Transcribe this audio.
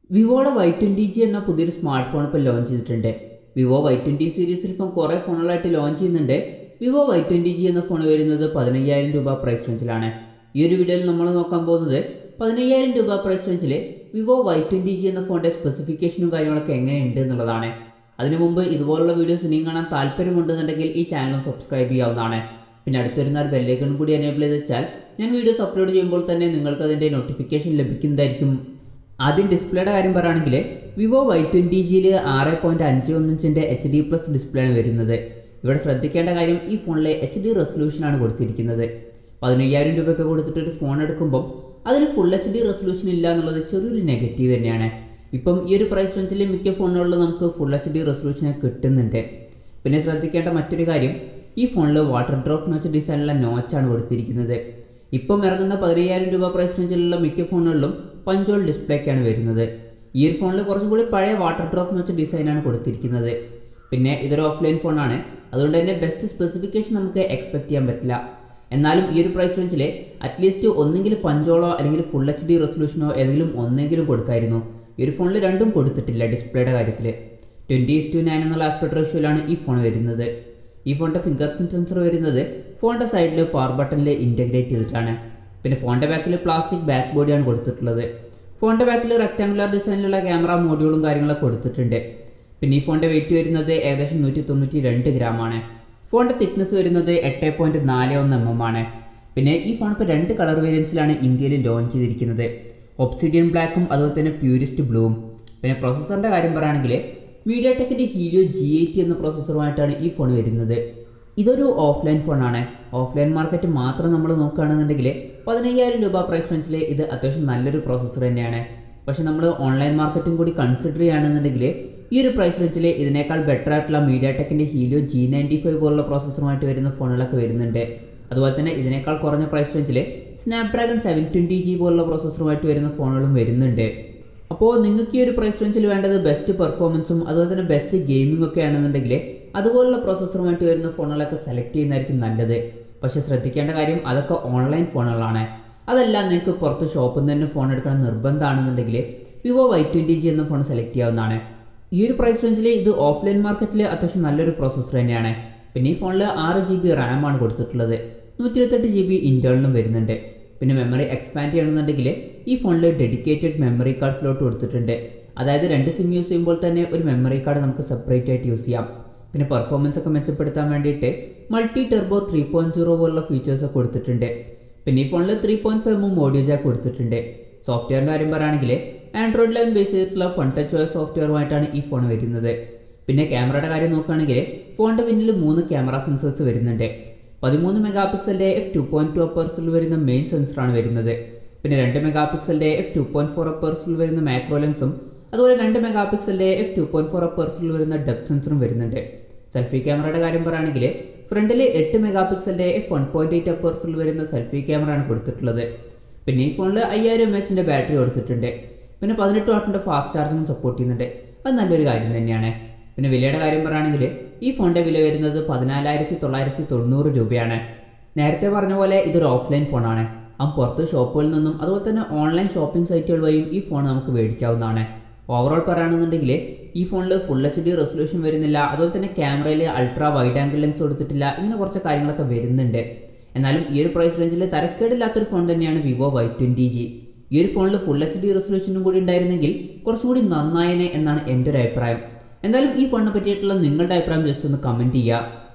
വിവോയുടെ Y twenty G എന്ന പുതിയൊരു smart phone ഇപ്പോൾ ലോഞ്ച് ചെയ്തിട്ടുണ്ട് വിവോ വൈ ട്വൻറ്റി സീരീസിൽ ഇപ്പം കുറേ ഫോണുകളായിട്ട് ലോഞ്ച് ചെയ്യുന്നുണ്ട് വിവോ വൈ ട്വൻറ്റി ജി എന്ന ഫോൺ വരുന്നത് പതിനയ്യായിരം രൂപ പ്രൈസ് റേഞ്ചിലാണ് ഈ ഒരു വീഡിയോയിൽ നമ്മൾ നോക്കാൻ പോകുന്നത് പതിനയ്യായിരം രൂപ പ്രൈസ് റേഞ്ചിൽ വിവോ വൈ ട്വൻറ്റി ജി എന്ന ഫോണിൻ്റെ സ്പെസിഫിക്കേഷനും കാര്യങ്ങളൊക്കെ എങ്ങനെയുണ്ട് എന്നുള്ളതാണ് അതിനു മുമ്പ് ഇതുപോലുള്ള വീഡിയോസ് ഇനിയും കാണാൻ താല്പര്യമുണ്ടെന്നുണ്ടെങ്കിൽ ഈ ചാനൽ സബ്സ്ക്രൈബ് ചെയ്യാവുന്നതാണ് പിന്നെ അടുത്ത് വരുന്ന ഒരു ബെല്ലേക്കൺ കൂടി എനേബിൾ ചെയ്ത് വെച്ചാൽ ഞാൻ വീഡിയോസ് അപ്ലോഡ് ചെയ്യുമ്പോൾ തന്നെ നിങ്ങൾക്ക് അതിൻ്റെ നോട്ടിഫിക്കേഷൻ ലഭിക്കുന്നതായിരിക്കും ആദ്യം ഡിസ്പ്ലേയുടെ കാര്യം പറയുകയാണെങ്കിൽ വിവോ വൈ ട്വൻറ്റി ജിയിൽ ആറ് പോയിൻറ്റ് അഞ്ച് ഒന്ന് ഇഞ്ചിൻ്റെ എച്ച് ഡി പ്ലസ് ഡിസ്പ്ലേ ആണ് വരുന്നത് ഇവിടെ ശ്രദ്ധിക്കേണ്ട കാര്യം ഈ ഫോണിൽ എച്ച് ഡി റെസൊല്യൂഷനാണ് കൊടുത്തിരിക്കുന്നത് പതിനയ്യായിരം രൂപയൊക്കെ കൊടുത്തിട്ട് ഒരു ഫോൺ എടുക്കുമ്പം അതിന് ഫുൾ എച്ച് ഡി റെസൊല്യൂഷൻ ഇല്ല എന്നുള്ളത് ചെറിയൊരു നെഗറ്റീവ് തന്നെയാണ് ഇപ്പം ഈ ഒരു പ്രൈസ് റേഞ്ചിൽ മിക്ക ഫോണുകളിലും നമുക്ക് ഫുൾ എച്ച് ഡി റെസൊല്യൂഷൻ കിട്ടുന്നുണ്ട് പിന്നെ ശ്രദ്ധിക്കേണ്ട മറ്റൊരു കാര്യം ഈ ഫോണിൽ വാട്ടർ ഡ്രോപ്പ് നോച്ച് ഡിസൈനുള്ള നോച്ചാണ് കൊടുത്തിരിക്കുന്നത് ഇപ്പം ഇറങ്ങുന്ന പതിനയ്യായിരം രൂപ പ്രൈസ് റേഞ്ചിലുള്ള മിക്ക ഫോണുകളിലും പഞ്ചോൾ ഡിസ്പ്ലേക്കാണ് വരുന്നത് ഈ ഒരു ഫോണിൽ കുറച്ചും കൂടി പഴയ വാട്ടർ ഡ്രോപ്പ് നോച്ച് ഡിസൈനാണ് കൊടുത്തിരിക്കുന്നത് പിന്നെ ഇതൊരു ഓഫ്ലൈൻ ഫോണാണ് അതുകൊണ്ട് തന്നെ ബെസ്റ്റ് സ്പെസിഫിക്കേഷൻ നമുക്ക് എക്സ്പെക്ട് ചെയ്യാൻ പറ്റില്ല എന്നാലും ഈ ഒരു പ്രൈസ് റേഞ്ചിൽ അറ്റ്ലീസ്റ്റ് ഒന്നെങ്കിൽ പഞ്ചോളോ അല്ലെങ്കിൽ ഫുൾ എച്ച് ഡി റെസൊല്യൂഷനോ ഏതെങ്കിലും ഒന്നെങ്കിലും കൊടുക്കായിരുന്നു ഈ ഒരു ഫോണിൽ രണ്ടും കൊടുത്തിട്ടില്ല ഡിസ്പ്ലേയുടെ കാര്യത്തിൽ ട്വൻറ്റി ഇസ് ടു നയൻ എന്നുള്ള ആസ്പെക്ട് റേഷ്യോയിലാണ് ഈ ഫോൺ വരുന്നത് ഈ ഫോണിൻ്റെ ഫിംഗർ പ്രിൻറ്റ് സെൻസർ വരുന്നത് ഫോണിൻ്റെ സൈഡിൽ പവർ ബട്ടണിൽ ഇൻറ്റഗ്രേറ്റ് ചെയ്തിട്ടാണ് പിന്നെ ഫോണിൻ്റെ ബാക്കിൽ പ്ലാസ്റ്റിക് ബാക്ക് ബോഡിയാണ് കൊടുത്തിട്ടുള്ളത് ഫോണിൻ്റെ ബാക്കിൽ റെക്ടാങ്കുലർ ഡിസൈനിലുള്ള ക്യാമറ മോഡ്യൂളും കാര്യങ്ങളൊക്കെ കൊടുത്തിട്ടുണ്ട് പിന്നെ ഈ ഫോണിൻ്റെ വെയിറ്റ് വരുന്നത് ഏകദേശം നൂറ്റി തൊണ്ണൂറ്റി രണ്ട് ഗ്രാമാണ് ഫോണിൻ്റെ തിക്നെസ് വരുന്നത് എട്ട് പോയിൻറ്റ് നാല് ഒന്ന് എം എം ആണ് പിന്നെ ഈ ഫോൺ ഇപ്പോൾ രണ്ട് കളർ വേരിയൻസിലാണ് ഇന്ത്യയിൽ ലോഞ്ച് ചെയ്തിരിക്കുന്നത് ഒബ്സിഡിയൻ ബ്ലാക്കും അതുപോലെ തന്നെ പ്യൂരിസ്റ്റ് ബ്ലൂവും പിന്നെ പ്രോസസ്സറിൻ്റെ കാര്യം പറയുകയാണെങ്കിൽ മീഡിയ ടെക്കിൻ്റെ ഹീലിയോ ജി എയ്റ്റി എന്ന പ്രോസസ്സറുമായിട്ടാണ് ഈ ഫോൺ വരുന്നത് ഇതൊരു ഓഫ്ലൈൻ ഫോണാണ് ഓഫ്ലൈൻ മാർക്കറ്റ് മാത്രം നമ്മൾ നോക്കുകയാണെന്നുണ്ടെങ്കിൽ പതിനയ്യായിരം രൂപ പ്രൈസ് റേഞ്ചിൽ ഇത് അത്യാവശ്യം നല്ലൊരു പ്രോസസ്സർ തന്നെയാണ് പക്ഷേ നമ്മൾ ഓൺലൈൻ മാർക്കറ്റും കൂടി കൺസിഡർ ചെയ്യുകയാണെന്നുണ്ടെങ്കിൽ ഈ ഒരു പ്രൈസ് റേഞ്ചിൽ ഇതിനേക്കാൾ ബെറ്റർ ആയിട്ടുള്ള മീഡിയ ടെക്കിൻ്റെ ഹീലിയോ ജി നയൻറ്റി ഫൈവ് പോലുള്ള പ്രോസസ്സറുമായിട്ട് വരുന്ന ഫോണുകളൊക്കെ വരുന്നുണ്ട് അതുപോലെ തന്നെ ഇതിനേക്കാൾ കുറഞ്ഞ പ്രൈസ് റേഞ്ചിൽ സ്നാപ്ഡ്രാഗൺ സെവൻ ട്വൻറ്റി ജി പോലുള്ള പ്രോസസ്സറുമായിട്ട് വരുന്ന ഫോണുകളും വരുന്നുണ്ട് അപ്പോൾ നിങ്ങൾക്ക് ഈ ഒരു പ്രൈസ് റേഞ്ചിൽ വേണ്ടത് ബെസ്റ്റ് പെർഫോമൻസും അതുപോലെ തന്നെ ബെസ്റ്റ് ഗെയിമിംഗ് ഒക്കെ ആണെന്നുണ്ടെങ്കിൽ അതുപോലുള്ള പ്രോസസ്സറുമായിട്ട് വരുന്ന ഫോണുകളൊക്കെ സെലക്ട് ചെയ്യുന്നതായിരിക്കും നല്ലത് പക്ഷേ ശ്രദ്ധിക്കേണ്ട കാര്യം അതൊക്കെ ഓൺലൈൻ ഫോണുകളാണ് അതല്ല നിങ്ങൾക്ക് പുറത്ത് ഷോപ്പിൽ നിന്ന് തന്നെ ഫോൺ എടുക്കണം നിർബന്ധമാണെന്നുണ്ടെങ്കിൽ വിവോ വൈ ട്വൻറ്റി ജി എന്ന ഫോൺ സെലക്ട് ചെയ്യാവുന്നതാണ് ഈ ഒരു പ്രൈസ് റേഞ്ചിൽ ഇത് ഓഫ്ലൈൻ മാർക്കറ്റിൽ അത്യാവശ്യം നല്ലൊരു പ്രോസസ്സർ തന്നെയാണ് പിന്നെ ഈ ഫോണിൽ ആറ് ജി ബി റാമാണ് കൊടുത്തിട്ടുള്ളത് നൂറ്റി ഇരുപത്തെട്ട് ജി ബി ഇൻറ്റേർണലും വരുന്നുണ്ട് പിന്നെ മെമ്മറി എക്സ്പാൻഡ് ചെയ്യണമെന്നുണ്ടെങ്കിൽ ഈ ഫോണിൽ ഡെഡിക്കേറ്റഡ് മെമ്മറി കാർഡ് സ്ലോട്ട് കൊടുത്തിട്ടുണ്ട് അതായത് രണ്ട് സിം യൂസ് ചെയ്യുമ്പോൾ തന്നെ ഒരു മെമ്മറി കാർഡ് നമുക്ക് സെപ്പറേറ്റ് ആയിട്ട് യൂസ് ചെയ്യാം പിന്നെ പെർഫോമൻസ് ഒക്കെ മെച്ചപ്പെടുത്താൻ വേണ്ടിയിട്ട് multi turbo three point zero പോലുള്ള ഫീച്ചേഴ്സ് ഒക്കെ കൊടുത്തിട്ടുണ്ട് പിന്നെ ഈ ഫോണിൽ three point five M audio jack കൊടുത്തിട്ടുണ്ട് സോഫ്റ്റ്വെയറിൻ്റെ കാര്യം പറയുകയാണെങ്കിൽ ആൻഡ്രോയിഡ് ലെവൻ ബേസ് ചെയ്തിട്ടുള്ള ഫൺ ടച്ച് ഓയ സോഫ്റ്റ്വെയറുമായിട്ടാണ് ഈ ഫോൺ വരുന്നത് പിന്നെ ക്യാമറയുടെ കാര്യം നോക്കുകയാണെങ്കിൽ ഫോണിൻ്റെ പിന്നിൽ മൂന്ന് ക്യാമറ സെൻസേഴ്സ് വരുന്നുണ്ട് പതിമൂന്ന് മെഗാ പിക്സലിൻ്റെ എഫ് ടു പോയിൻറ്റ് ടു അപ്പേഴ്സിൽ വരുന്ന മെയിൻ സെൻസറാണ് വരുന്നത് പിന്നെ രണ്ട് മെഗാ പിക്സലിൻ്റെ എഫ് ടു പോയിൻറ്റ് ഫോർ അപ്പേഴ്സിൽ വരുന്ന മാക്രോ ലെൻസും അതുപോലെ രണ്ട് മെഗാ പിക്സലിൻ്റെ എഫ് ടു പോയിൻറ്റ് ഫോർ അപ്പേഴ്സിൽ വരുന്ന ഡെപ്ത് സെൻസറും വരുന്നുണ്ട് സെൽഫി ക്യാമറയുടെ കാര്യം പറയുകയാണെങ്കിൽ ഫ്രണ്ടിൽ എട്ട് മെഗാ പിക്സലിൻ്റെ എഫ് വൺ പോയിൻറ്റ് എയ്റ്റ് അപ്പേഴ്സിൽ വരുന്ന സെൽഫി ക്യാമറയാണ് കൊടുത്തിട്ടുള്ളത് പിന്നെ ഈ ഫോണിൽ അയ്യായിരം എം എച്ചിൻ്റെ ബാറ്ററി കൊടുത്തിട്ടുണ്ട് പിന്നെ പതിനെട്ട് വാട്ടിൻ്റെ ഫാസ്റ്റ് ചാർജിങ്ങും സപ്പോർട്ട് ചെയ്യുന്നുണ്ട് അത് നല്ലൊരു കാര്യം തന്നെയാണ് പിന്നെ വിലയുടെ കാര്യം പറയുകയാണെങ്കിൽ ഈ ഫോണിൻ്റെ വില വരുന്നത് പതിനാലായിരത്തി തൊള്ളായിരത്തി തൊണ്ണൂറ് രൂപയാണ് നേരത്തെ പറഞ്ഞ പോലെ ഇതൊരു ഓഫ്ലൈൻ ഫോണാണ് ആ പുറത്ത് ഷോപ്പുകളിൽ നിന്നും അതുപോലെ തന്നെ ഓൺലൈൻ ഷോപ്പിംഗ് സൈറ്റുകൾ വഴിയും ഈ ഫോൺ നമുക്ക് മേടിക്കാവുന്നതാണ് ഓവറോൾ പറയുകയാണെന്നുണ്ടെങ്കിൽ ഈ ഫോണിൽ ഫുൾ എച്ച് ഡി റെസൊല്യൂഷൻ വരുന്നില്ല അതുപോലെ തന്നെ ക്യാമറയിൽ അൾട്രാ വൈഡ് ആംഗിൾ ലെൻസ് കൊടുത്തിട്ടില്ല ഇങ്ങനെ കുറച്ച് കാര്യങ്ങളൊക്കെ വരുന്നുണ്ട് എന്നാലും ഈ ഒരു പ്രൈസ് റേഞ്ചിൽ തരക്കേടില്ലാത്തൊരു ഫോൺ തന്നെയാണ് വിവോ വൈ ട്വൻറ്റി ജി ഈ ഒരു ഫോണിൽ ഫുൾ എച്ച് ഡി റെസൊല്യൂഷനും കൂടി ഉണ്ടായിരുന്നെങ്കിൽ കുറച്ചുകൂടി നന്നായേനെ എന്നാണ് എൻ്റെ ഒരു അഭിപ്രായം എന്തായാലും ഈ ഫോണിനെ പറ്റിയിട്ടുള്ള നിങ്ങളുടെ അഭിപ്രായം ജസ്റ്റ് ഒന്ന് കമൻറ്റ് ചെയ്യുക